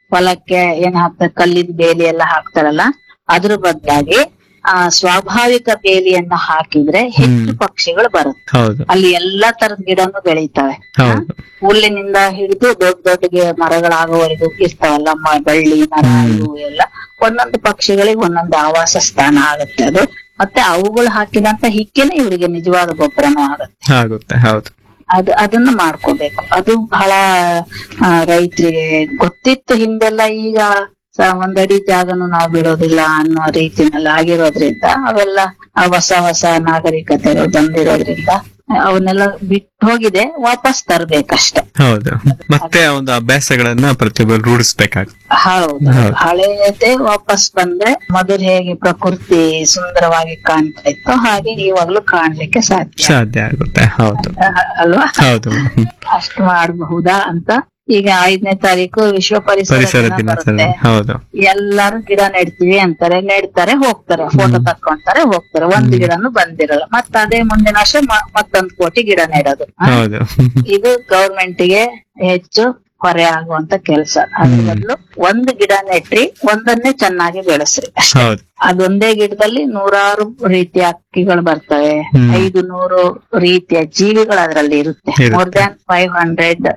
ಹೊಲಕ್ಕೆ ಏನ್ ಹಾಕ್ತಾರೆ ಕಲ್ಲಿನ ಬೇಲಿ ಎಲ್ಲ ಹಾಕ್ತಾರಲ್ಲ ಅದ್ರ ಬದಲಾಗಿ ಆ ಸ್ವಾಭಾವಿಕ ಬೇಲಿಯನ್ನ ಹಾಕಿದ್ರೆ ಹೆಚ್ಚು ಪಕ್ಷಿಗಳು ಬರುತ್ತೆ ಹೌದು ಅಲ್ಲಿ ಎಲ್ಲಾ ತರದ ಗಿಡನು ಬೆಳೀತವೆ ಹೌದು ಹುಲ್ಲಿನಿಂದ ಹಿಡಿದು ದೊಡ್ಡ ದೊಡ್ಡ ಗಿ- ಮರಗಳಾಗುವವರೆಗೂ ಇರ್ತಾವಲ್ಲ ಮ- ಬಳ್ಳಿ ಮರ ಇವು ಎಲ್ಲ ಒಂದೊಂದು ಪಕ್ಷಿಗಳಿಗೆ ಒಂದೊಂದು ಆವಾಸ ಸ್ಥಾನ ಆಗುತ್ತೆ ಅದು ಮತ್ತೆ ಅವುಗಳು ಹಾಕಿದಂತ ಹಿಕ್ಕೆನೆ ಇವರಿಗೆ ನಿಜವಾದ ಗೊಬ್ಬರನೂ ಆಗುತ್ತೆ ಆಗುತ್ತೆ ಹೌದು ಅದು ಅದನ್ನ ಮಾಡ್ಕೋಬೇಕು ಅದು ಬಹಳ ಆ, ರೈತರಿಗೆ ಗೊತ್ತಿತ್ತು ಹಿಂದೆಲ್ಲ ಈಗ ಸ- ಒಂದಡಿ ಜಾಗನು ನಾವು ಬಿಡೋದಿಲ್ಲ ಅನ್ನೋ ರೀತಿನಲ್ಲಿ ಆಗಿರೋದ್ರಿಂದ ಅವೆಲ್ಲ ಆ ಹೊಸ ಹೊಸ ನಾಗರಿಕತೆಗಳು ಬಂದಿರೋದ್ರಿಂದ ಅವನ್ನೆಲ್ಲ ಬಿಟ್ಟು ಹೋಗಿದೆ ವಾಪಸ್ ತರ್ಬೇಕಷ್ಟೆ ಹೌದು ಮತ್ತೆ ಆ ಒಂದು ಅಭ್ಯಾಸಗಳನ್ನ ಪ್ರತಿಯೊಬ್ಬರು ರೂಢಿಸ್ಬೇಕಾಗುತ್ತೆ ಹೌದು ಹೌದು. ಹಳೆಯದೇ ವಾಪಸ್ ಬಂದ್ರೆ ಮೊದಲು ಹೇಗೆ ಪ್ರಕೃತಿ ಸುಂದರವಾಗಿ ಕಾಣ್ತಾ ಇತ್ತು ಹಾಗೆ ಇವಾಗ್ಲೂ ಕಾಣ್ಲಿಕ್ಕೆ ಸಾಧ್ಯ ಸಾಧ್ಯ ಆಗುತ್ತೆ ಹೌದು ಅ- ಅಲ್ವಾ ಹೌದು ಹ್ಮ್. ಅಷ್ಟು ಮಾಡಬಹುದಾ ಅಂತ ಈಗ ಐದನೇ ತಾರೀಕು ವಿಶ್ವ ಪರಿಸರ ಪರಿಸರ ದಿನ ದಿನಾಚರಣೆ ಬರುತ್ತೆ ಹೌದು ಎಲ್ಲಾರು ಗಿಡ ನೆಡ್ತೀವಿ ಅಂತಾರೆ ನೆಡ್ತಾರೆ ಹೋಗ್ತಾರೆ ಫೋಟೋ ತಕ್ಕೊಂತಾರೆ ಹೋಗ್ತಾರೆ ಒಂದ್ ಗಿಡನು ಬಂದಿರಲ್ಲ ಮತ್ತ ಅದೇ ಮುಂದಿನ ವರ್ಷ ಮ- ಮತ್ತೊಂದ್ ಕೋಟಿ ಗಿಡ ನೆಡೋದು ಹ? ಹೌದು ಇದು ಗೌರ್ಮೆಂಟ್ ಗೆ ಹೆಚ್ಚು ಹೊರೆ ಆಗುವಂತ ಕೆಲಸ ಅದ್ರ ಬದಲು ಒಂದು ಗಿಡ ನೆಟ್ರಿ ಒಂದನ್ನೇ ಚೆನ್ನಾಗಿ ಬೆಳೆಸ್ರಿ ಅಷ್ಟೇ ಹೌದು ಅದೊಂದೇ ಗಿಡದಲ್ಲಿ ನೂರಾರು ರೀತಿಯ ಹಕ್ಕಿಗಳು ಬರ್ತವೆ ಹ್ಮ್. ಐದು ನೂರು ರೀತಿಯ ಜೀವಿಗಳು ಅದರಲ್ಲಿ ಇರುತ್ತೆ ಇರುತ್ತೆ. ಮೋರ್ ದ್ಯಾನ್ ಫೈವ್ ಹಂಡ್ರೆಡ್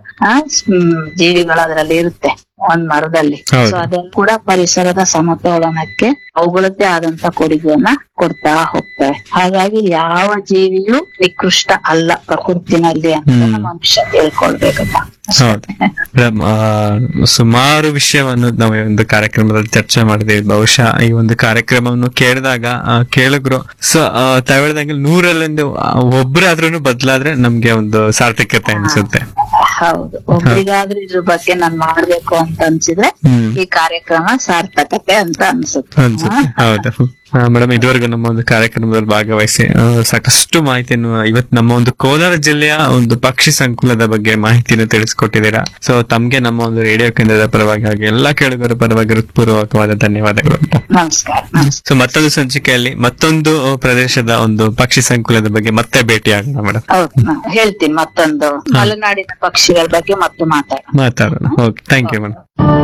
ಜೀವಿಗಳು ಅದರಲ್ಲಿ ಇರುತ್ತೆ ಒಂದ್ ಮರದಲ್ಲಿ ಹೌದು. ಸೊ ಅದನ್ನು ಕೂಡ ಪರಿಸರದ ಸಮತೋಲನಕ್ಕೆ ಅವುಗಳದ್ದೇ ಆದಂತ ಕೊಡುಗೆಯನ್ನ ಕೊಡ್ತಾ ಹೋಗ್ತವೆ ಹಾಗಾಗಿ ಯಾವ ಜೀವಿಯೂ ನಿಕೃಷ್ಟ ಅಲ್ಲ ಪ್ರಕೃತಿನಲ್ಲಿ ಅಂತ ಹ್ಮ್. ನಮ್ಮ ಮನುಷ್ಯ ತಿಳ್ಕೊಳ್ಬೇಕಪ್ಪ ಹೌದು ಮೇಡಮ್ ಆ, ಸುಮಾರು ವಿಷಯವನ್ನು ನಾವು ಈ ಒಂದು ಕಾರ್ಯಕ್ರಮದಲ್ಲಿ ಚರ್ಚೆ ಮಾಡಿದೀವಿ ಬಹುಶಃ ಈ ಒಂದು ಕಾರ್ಯಕ್ರಮವನ್ನು ಕೇಳಿದಾಗ ಆ, ಕೇಳಿದ್ರು ಸೊ ತಾವ್ ಹೇಳ್ದಂಗೆ ನೂರಲ್ಲಿಂದ ಒಬ್ಬರಾದ್ರೂ ಬದಲಾದ್ರೆ ನಮ್ಗೆ ಒಂದು ಸಾರ್ಥಕ್ಯತೆ ಅನ್ಸುತ್ತೆ ಹೌದು ಒಬ್ರಿಗಾದ್ರೂ ಇದ್ರ ಬಗ್ಗೆ ನಾನ್ ಮಾಡ್ಬೇಕು ಅಂತ ಅನ್ಸಿದ್ರೆ ಹ್ಮ್ ಈ ಕಾರ್ಯಕ್ರಮ ಸಾರ್ಥಕತೆ ಅಂತ ಅನ್ಸುತ್ತೆ ಅನ್ಸುತ್ತೆ ಹೌದು ಮೇಡಮ್ ಇದುವರೆಗೂ ನಮ್ಮ ಒಂದು ಕಾರ್ಯಕ್ರಮದಲ್ಲಿ ಭಾಗವಹಿಸಿ ಆ, ಸಾಕಷ್ಟು ಮಾಹಿತಿಯನ್ನು ಇವತ್ತು ನಮ್ಮ ಒಂದು ಕೋಲಾರ ಜಿಲ್ಲೆಯ ಒಂದು ಪಕ್ಷಿ ಸಂಕುಲದ ಬಗ್ಗೆ ಮಾಹಿತಿಯನ್ನು ತಿಳಿಸ್ಕೊಟ್ಟಿದ್ದೀರಾ ಸೊ ತಮ್ಗೆ ನಮ್ಮ ಒಂದು ರೇಡಿಯೋ ಕೇಂದ್ರದ ಪರವಾಗಿ ಹಾಗೆ ಎಲ್ಲಾ ಕೇಳುಗರ ಪರವಾಗಿ ಹೃತ್ಪೂರ್ವಕವಾದ ಧನ್ಯವಾದಗಳು ನಮಸ್ಕಾರ ನಮಸ್ಕಾರ ಸೊ ಮತ್ತೊಂದು ಸಂಚಿಕೆಯಲ್ಲಿ ಮತ್ತೊಂದು ಪ್ರದೇಶದ ಒಂದು ಪಕ್ಷಿ ಸಂಕುಲದ ಬಗ್ಗೆ ಮತ್ತೆ ಭೇಟಿಯಾಗೋಣ ಮೇಡಮ್ ಹೌದು ನಾನ್ ಹೇಳ್ತೀನಿ ಮತ್ತೊಂದು ಮಲೆನಾಡಿನ ಪಕ್ಷಿಗಳ ಬಗ್ಗೆ ಮತ್ತೆ ಮಾತಾಡೋಣ ಮಾತಾಡೋಣ ಓಕೆ ಥ್ಯಾಂಕ್ ಯು ಮೇಡಮ್